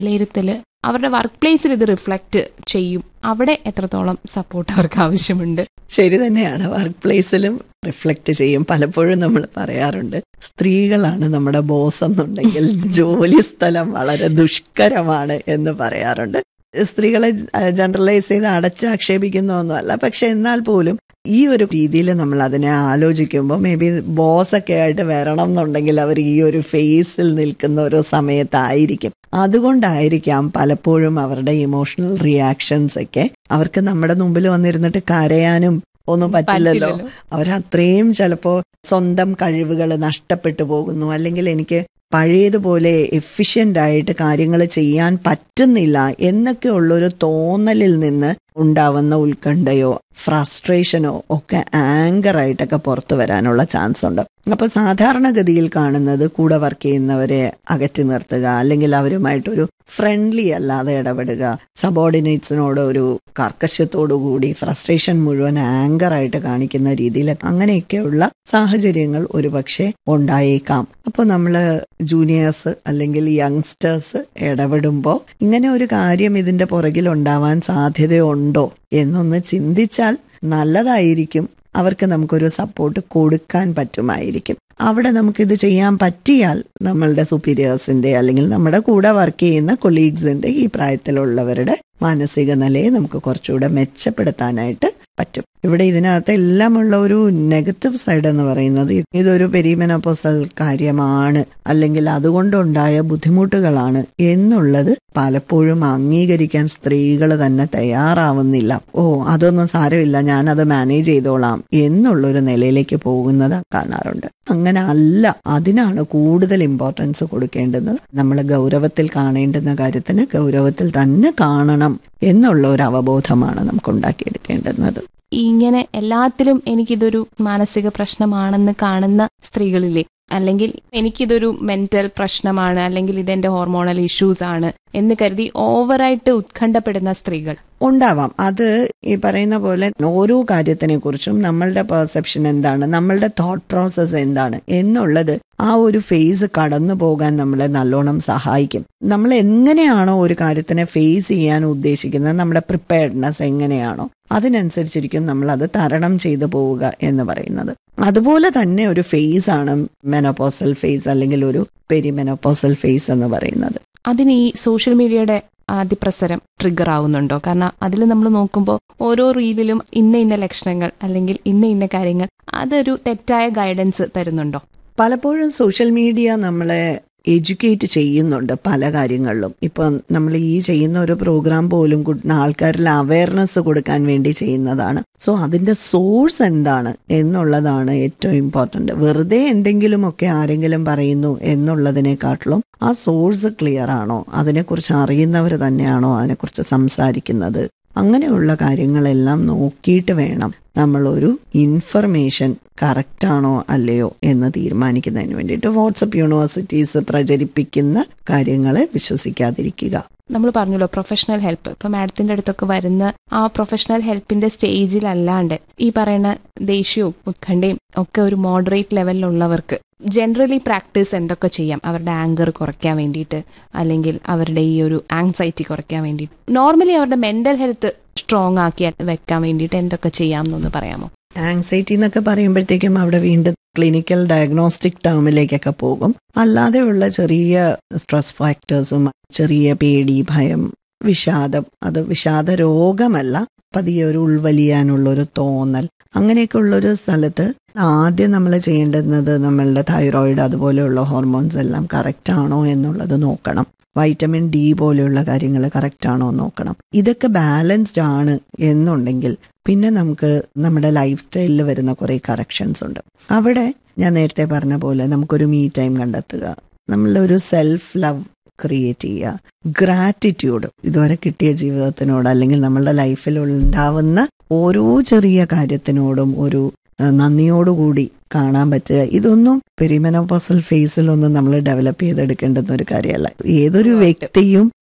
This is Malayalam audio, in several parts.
വിലയിരുത്തല് അവരുടെ വർക്ക് പ്ലേസിൽ ഇത് റിഫ്ലക്റ്റ് ചെയ്യും അവിടെ എത്രത്തോളം സപ്പോർട്ട് അവർക്ക് ആവശ്യമുണ്ട് ശരി തന്നെയാണ് വർക്ക് പ്ലേസിലും റിഫ്ലക്റ്റ് ചെയ്യും പലപ്പോഴും നമ്മൾ പറയാറുണ്ട് സ്ത്രീകളാണ് നമ്മുടെ ബോസ് എന്നുണ്ടെങ്കിൽ ജോലി സ്ഥലം വളരെ ദുഷ്കരമാണ് എന്ന് പറയാറുണ്ട് സ്ത്രീകളെ ജനറലൈസ് ചെയ്ത് അടച്ചാക്ഷേപിക്കുന്നൊന്നുമല്ല പക്ഷെ എന്നാൽ പോലും ഈ ഒരു രീതിയിൽ നമ്മൾ അതിനെ ആലോചിക്കുമ്പോൾ മേ ബി ബോസൊക്കെ ആയിട്ട് വരണം എന്നുണ്ടെങ്കിൽ അവർ ഈ ഒരു ഫേസിൽ നിൽക്കുന്ന ഒരു സമയത്തായിരിക്കും അതുകൊണ്ടായിരിക്കാം പലപ്പോഴും അവരുടെ ഇമോഷണൽ റിയാക്ഷൻസ് ഒക്കെ അവർക്ക് നമ്മുടെ മുമ്പിൽ വന്നിരുന്നിട്ട് കരയാനും ഒന്നും പറ്റില്ലല്ലോ പറ്റില്ലല്ലോ. അവരത്രയും ചിലപ്പോ സ്വന്തം കഴിവുകൾ നഷ്ടപ്പെട്ടു പോകുന്നു അല്ലെങ്കിൽ എനിക്ക് പഴയതുപോലെ എഫിഷ്യന്റ് ആയിട്ട് കാര്യങ്ങൾ ചെയ്യാൻ പറ്റുന്നില്ല എന്നൊക്കെ ഉള്ളൊരു തോന്നലിൽ നിന്ന് ഉണ്ടാവുന്ന ഉത്കണ്ഠയോ ഫ്രസ്ട്രേഷനോ ഒക്കെ ആങ്കർ ആയിട്ടൊക്കെ പുറത്തു വരാനുള്ള ചാൻസ് ഉണ്ട് അപ്പൊ സാധാരണഗതിയിൽ കാണുന്നത് കൂടെ വർക്ക് ചെയ്യുന്നവരെ അകറ്റി നിർത്തുക അല്ലെങ്കിൽ അവരുമായിട്ടൊരു ഫ്രണ്ട്ലി അല്ലാതെ ഇടപെടുക സബോർഡിനേറ്റ്സിനോട് ഒരു കർക്കശത്തോടു കൂടി ഫ്രസ്ട്രേഷൻ മുഴുവൻ ആങ്കർ ആയിട്ട് കാണിക്കുന്ന രീതിയിൽ അങ്ങനെയൊക്കെയുള്ള സാഹചര്യങ്ങൾ ഒരുപക്ഷെ ഉണ്ടായേക്കാം അപ്പോൾ നമ്മൾ ജൂനിയേഴ്സ് അല്ലെങ്കിൽ യങ്സ്റ്റേഴ്സ് ഇടപെടുമ്പോൾ ഇങ്ങനെ ഒരു കാര്യം ഇതിന്റെ പുറകിൽ ഉണ്ടാവാൻ സാധ്യതയുണ്ടോ എന്നൊന്ന് ചിന്തിച്ചാൽ നല്ലതായിരിക്കും അവർക്ക് നമുക്കൊരു സപ്പോർട്ട് കൊടുക്കാൻ പറ്റുമായിരിക്കും അവിടെ നമുക്കിത് ചെയ്യാൻ പറ്റിയാൽ നമ്മളുടെ സുപ്പീരിയേഴ്സിന്റെ അല്ലെങ്കിൽ നമ്മുടെ കൂടെ വർക്ക് ചെയ്യുന്ന കൊളീഗ്സിന്റെ ഈ പ്രായത്തിലുള്ളവരുടെ മാനസിക നിലയെ നമുക്ക് കുറച്ചുകൂടെ മെച്ചപ്പെടുത്താനായിട്ട് പറ്റും ഇവിടെ ഇതിനകത്ത് എല്ലാമുള്ള ഒരു നെഗറ്റീവ് സൈഡ് എന്ന് പറയുന്നത് ഇതൊരു പെരിമെനോപ്പോസൽ കാര്യമാണ് അല്ലെങ്കിൽ അതുകൊണ്ടുണ്ടായ ബുദ്ധിമുട്ടുകളാണ് എന്നുള്ളത് പലപ്പോഴും അംഗീകരിക്കാൻ സ്ത്രീകൾ തന്നെ തയ്യാറാവുന്നില്ല ഓ അതൊന്നും സാരമില്ല ഞാനത് മാനേജ് ചെയ്തോളാം എന്നുള്ളൊരു നിലയിലേക്ക് പോകുന്നത് കാണാറുണ്ട് അങ്ങനെ അല്ല അതിനാണ് കൂടുതൽ ഇമ്പോർട്ടൻസ് കൊടുക്കേണ്ടത് നമ്മൾ ഗൗരവത്തിൽ കാണേണ്ടുന്ന കാര്യത്തിന് ഗൗരവത്തിൽ തന്നെ കാണണം എന്നുള്ള ഒരു അവബോധമാണ് നമുക്ക് ഉണ്ടാക്കിയെടുക്കേണ്ടുന്നത് ഇങ്ങനെ എല്ലാത്തിലും എനിക്കിതൊരു മാനസിക പ്രശ്നമാണെന്ന് കാണുന്ന സ്ത്രീകളിലെ അല്ലെങ്കിൽ എനിക്കിതൊരു മെന്റൽ പ്രശ്നമാണ് അല്ലെങ്കിൽ ഇതെന്റെ ഹോർമോണൽ ഇഷ്യൂസ് ആണ് എന്ന് കരുതി ഓവറായിട്ട് ഉത്കണ്ഠപ്പെടുന്ന സ്ത്രീകൾ ഉണ്ടാവാം അത് ഈ പറയുന്ന പോലെ ഓരോ കാര്യത്തിനെ കുറിച്ചും നമ്മളുടെ പെർസെപ്ഷൻ എന്താണ് നമ്മളുടെ തോട്ട് പ്രോസസ്സ് എന്താണ് എന്നുള്ളത് ആ ഒരു ഫേസ് കടന്നു പോകാൻ നമ്മളെ നല്ലോണം സഹായിക്കും നമ്മൾ എങ്ങനെയാണോ ഒരു കാര്യത്തിനെ ഫേസ് ചെയ്യാൻ ഉദ്ദേശിക്കുന്നത് നമ്മുടെ പ്രിപ്പയർഡ്നെസ് എങ്ങനെയാണോ അതിനനുസരിച്ചിരിക്കും നമ്മൾ അത് തരണം ചെയ്തു പോവുക എന്ന് പറയുന്നത് അതുപോലെ തന്നെ ഒരു ഫേസ് ആണ് മെനോപോസൽ ഫേസ് അല്ലെങ്കിൽ ഒരു പെരിമെനോപോസൽ ഫേസ് എന്ന് പറയുന്നത് അതിന് ഈ സോഷ്യൽ മീഡിയയുടെ അതിപ്രസരം ട്രിഗർ ആവുന്നുണ്ടോ കാരണം അതിൽ നമ്മൾ നോക്കുമ്പോൾ ഓരോ റീലിലും ഇന്ന ഇന്ന ലക്ഷണങ്ങൾ അല്ലെങ്കിൽ ഇന്ന ഇന്ന കാര്യങ്ങൾ അതൊരു തെറ്റായ ഗൈഡൻസ് തരുന്നുണ്ടോ പലപ്പോഴും സോഷ്യൽ മീഡിയ നമ്മളെ എഡ്യൂക്കേറ്റ് ചെയ്യുന്നുണ്ട് പല കാര്യങ്ങളിലും ഇപ്പം നമ്മൾ ഈ ചെയ്യുന്ന ഒരു പ്രോഗ്രാം പോലും കു- ആൾക്കാരിൽ അവയർനെസ് കൊടുക്കാൻ വേണ്ടി ചെയ്യുന്നതാണ് സോ അതിന്റെ സോഴ്സ് എന്താണ് എന്നുള്ളതാണ് ഏറ്റവും ഇമ്പോർട്ടന്റ് വെറുതെ എന്തെങ്കിലുമൊക്കെ ആരെങ്കിലും പറയുന്നു എന്നുള്ളതിനെക്കാട്ടിലും ആ സോഴ്സ് ക്ലിയർ ആണോ അതിനെക്കുറിച്ച് അറിയുന്നവർ തന്നെയാണോ അതിനെക്കുറിച്ച് സംസാരിക്കുന്നത് അങ്ങനെയുള്ള കാര്യങ്ങളെല്ലാം നോക്കിയിട്ട് വേണം നമ്മളൊരു ഇൻഫർമേഷൻ കറക്റ്റ് ആണോ അല്ലയോ എന്ന് തീരുമാനിക്കുന്നതിന് വേണ്ടിയിട്ട് വാട്സപ്പ് യൂണിവേഴ്സിറ്റീസ് പ്രചരിപ്പിക്കുന്ന കാര്യങ്ങളെ വിശ്വസിക്കാതിരിക്കുക നമ്മൾ പറഞ്ഞല്ലോ പ്രൊഫഷണൽ ഹെൽപ്പ് ഇപ്പൊ മാഡത്തിന്റെ അടുത്തൊക്കെ വരുന്ന ആ പ്രൊഫഷണൽ ഹെൽപ്പിന്റെ സ്റ്റേജിലല്ലാണ്ട് ഈ പറയുന്ന ദേഷ്യവും ഉത്കണ്ഠയും ഒക്കെ ഒരു മോഡറേറ്റ് ലെവലിലുള്ളവർക്ക് ജനറലി പ്രാക്ടീസ് എന്തൊക്കെ ചെയ്യാം അവരുടെ ആങ്കർ കുറയ്ക്കാൻ വേണ്ടിയിട്ട് അല്ലെങ്കിൽ അവരുടെ ഈ ഒരു ആങ്സൈറ്റി കുറയ്ക്കാൻ വേണ്ടിയിട്ട് നോർമലി അവരുടെ മെന്റൽ ഹെൽത്ത് സ്ട്രോങ് ആക്കി വെക്കാൻ വേണ്ടിയിട്ട് എന്തൊക്കെ ചെയ്യാം എന്നൊന്ന് പറയാമോ ആങ്സൈറ്റി എന്നൊക്കെ പറയുമ്പോഴത്തേക്കും അവിടെ വീണ്ടും ക്ലിനിക്കൽ ഡയഗ്നോസ്റ്റിക് ടേമിലേക്കൊക്കെ പോകും അല്ലാതെയുള്ള ചെറിയ സ്ട്രെസ് ഫാക്ടേഴ്സും ചെറിയ പേടി ഭയം വിഷാദം അത് വിഷാദ രോഗമല്ല പതിയെ ഒരു ഉൾവലിയാനുള്ള ഒരു തോന്നൽ അങ്ങനെയൊക്കെ ഉള്ളൊരു സ്ഥലത്ത് ആദ്യം നമ്മൾ ചെയ്യേണ്ടുന്നത് നമ്മളുടെ തൈറോയിഡ് അതുപോലെയുള്ള ഹോർമോൺസ് എല്ലാം കറക്റ്റ് ആണോ എന്നുള്ളത് നോക്കണം വൈറ്റമിൻ ഡി പോലെയുള്ള കാര്യങ്ങൾ കറക്റ്റ് ആണോ എന്ന് നോക്കണം ഇതൊക്കെ ബാലൻസ്ഡ് ആണ് എന്നുണ്ടെങ്കിൽ പിന്നെ നമുക്ക് നമ്മുടെ ലൈഫ് സ്റ്റൈലിൽ വരുന്ന കുറേ കറക്ഷൻസ് ഉണ്ട് അവിടെ ഞാൻ നേരത്തെ പറഞ്ഞ പോലെ നമുക്കൊരു മീ ടൈം കണ്ടെത്തുക നമ്മളുടെ ഒരു സെൽഫ് ലവ് ക്രിയേറ്റ് ചെയ്യുക ഗ്രാറ്റിറ്റ്യൂഡ് ഇതുവരെ കിട്ടിയ ജീവിതത്തിനോട് അല്ലെങ്കിൽ നമ്മളുടെ ലൈഫിൽ ഉണ്ടാവുന്ന ഓരോ ചെറിയ കാര്യത്തിനോടും ഒരു ഏഹ്, നന്ദിയോടുകൂടി കാണാൻ പറ്റുക ഇതൊന്നും പെരിമെനോപോസൽ ഫേസിലൊന്നും നമ്മൾ ഡെവലപ്പ് ചെയ്തെടുക്കേണ്ടുന്ന ഒരു കാര്യമല്ല ഏതൊരു വ്യക്തിയും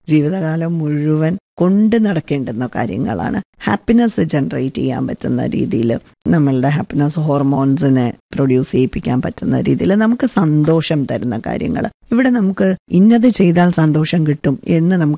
ജീവിതകാലം മുഴുവൻ കൊണ്ട് നടക്കേണ്ടുന്ന കാര്യങ്ങളാണ് ഹാപ്പിനെസ് ജനറേറ്റ് ചെയ്യാൻ പറ്റുന്ന രീതിയിൽ നമ്മളുടെ ഹാപ്പിനെസ് ഹോർമോൺസിനെ പ്രൊഡ്യൂസ് ചെയ്യിപ്പിക്കാൻ പറ്റുന്ന രീതിയിൽ നമുക്ക് സന്തോഷം തരുന്ന കാര്യങ്ങൾ ഇവിടെ നമുക്ക് ഇന്നത് ചെയ്താൽ സന്തോഷം കിട്ടും എന്ന് നമുക്ക്